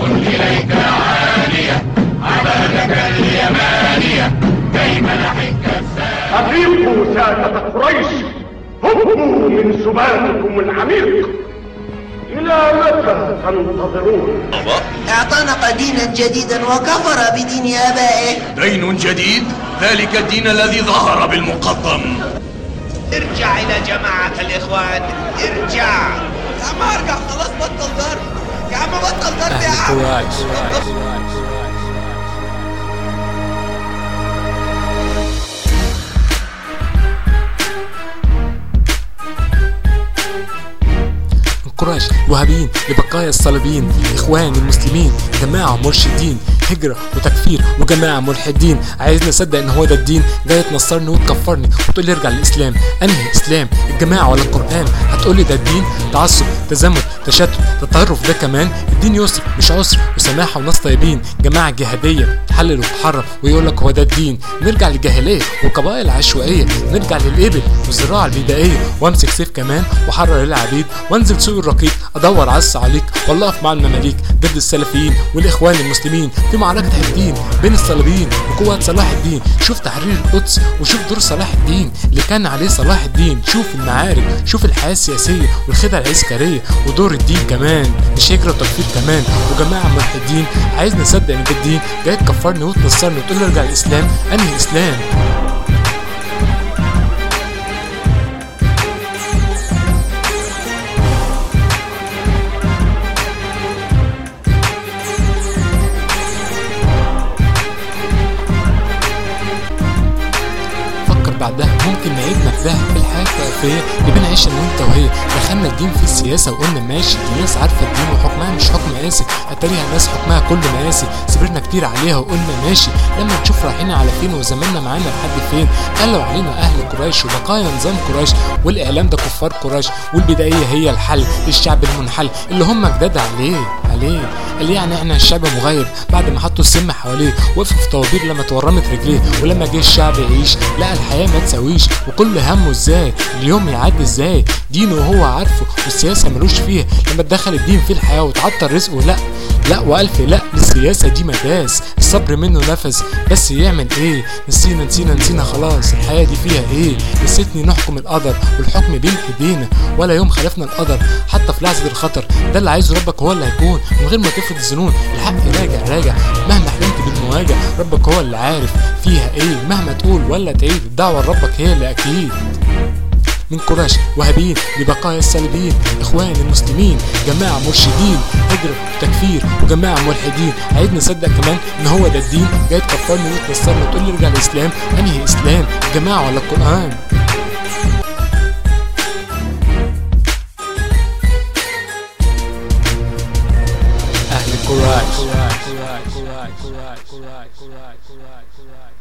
إليك عالية عبادك اليمانية كيف نحك أفيقوا سادة قريش هبوا من سباتكم العميق إلى متى تنتظرون؟ اعتنق دينا جديدا وكفر بدين آبائه دين جديد ذلك الدين الذي ظهر بالمقدم ارجع إلى جماعة الإخوان ارجع يا عم ارجع خلاص بطل ضرب يا عم بطل ضرب يا عم قريش قريش وهابين لبقايا الصليبيين اخوان المسلمين جماعه مرشدين هجره وتكفير وجماعه ملحدين عايزني اصدق ان هو ده الدين جاي تنصرني وتكفرني وتقول لي ارجع للاسلام انهي اسلام الجماعه ولا القران هتقول لي ده الدين تعصب تزمت تشتت تطرف ده كمان الدين يسر مش عسر وسماحه وناس طيبين جماعه جهاديه تحلل وتحرم ويقول لك هو ده الدين نرجع للجاهليه والقبائل العشوائيه نرجع للابل والزراعه البدائيه وامسك سيف كمان واحرر العبيد وانزل سوق الرقيق ادور عز عليك والله اقف مع المماليك ضد السلفيين والاخوان المسلمين في معركه حدين بين الصليبيين وقوات صلاح الدين شوف تحرير القدس وشوف دور صلاح الدين اللي كان عليه صلاح الدين شوف المعارك شوف الحياه السياسيه والخدع العسكريه ودور الدين كمان مش هجره وتكفير كمان وجماعه ملحدين عايز نصدق ان ده الدين جاي تكفرني وتنصرني وتقول لي ارجع الاسلام انهي اسلام فكر بعدها ممكن نعيد نبذها في الحياه الطائفيه اللي بنعيش انا وانت وهي دخلنا الدين في السياسه وقلنا ماشي الناس عارفه الدين وحكمها مش حكم قاسي اتاريها الناس حكمها كله مقاسي صبرنا كتير عليها وقلنا ماشي لما نشوف رايحين على فين وزماننا معانا لحد فين قالوا علينا اهل قريش وبقايا نظام قريش والاعلام ده كفار قريش والبدائيه هي الحل للشعب المنحل اللي هم جداد عليه عليه قال يعني احنا الشعب مغيب بعد ما حطوا السم حواليه وقفوا في طوابير لما تورمت رجليه ولما جه الشعب يعيش لقى الحياه ما تساويش وكل همه ازاي اليوم يعدي ازاي دينه هو عارفه والسياسه ملوش فيها لما تدخل الدين في الحياه وتعطل رزقه لا لا والف لا السياسه دي مداس الصبر منه نفس بس يعمل ايه نسينا نسينا نسينا خلاص الحياه دي فيها ايه نسيتني نحكم القدر والحكم بين ايدينا ولا يوم خالفنا القدر حتى في لحظه الخطر ده اللي عايزه ربك هو اللي هيكون من غير ما تفرض الظنون الحق راجع راجع مهما حلمت بالمواجهه ربك هو اللي عارف فيها ايه مهما تقول ولا تعيد الدعوه لربك هي اللي اكيد من قريش وهابين لبقايا السالبين اخوان المسلمين جماعه مرشدين هجره وتكفير وجماعه ملحدين عايز نصدق كمان ان هو ده الدين جاي تكفرني وتنصرني وتقول لي ارجع الاسلام انهي اسلام جماعه ولا القران اهل قريش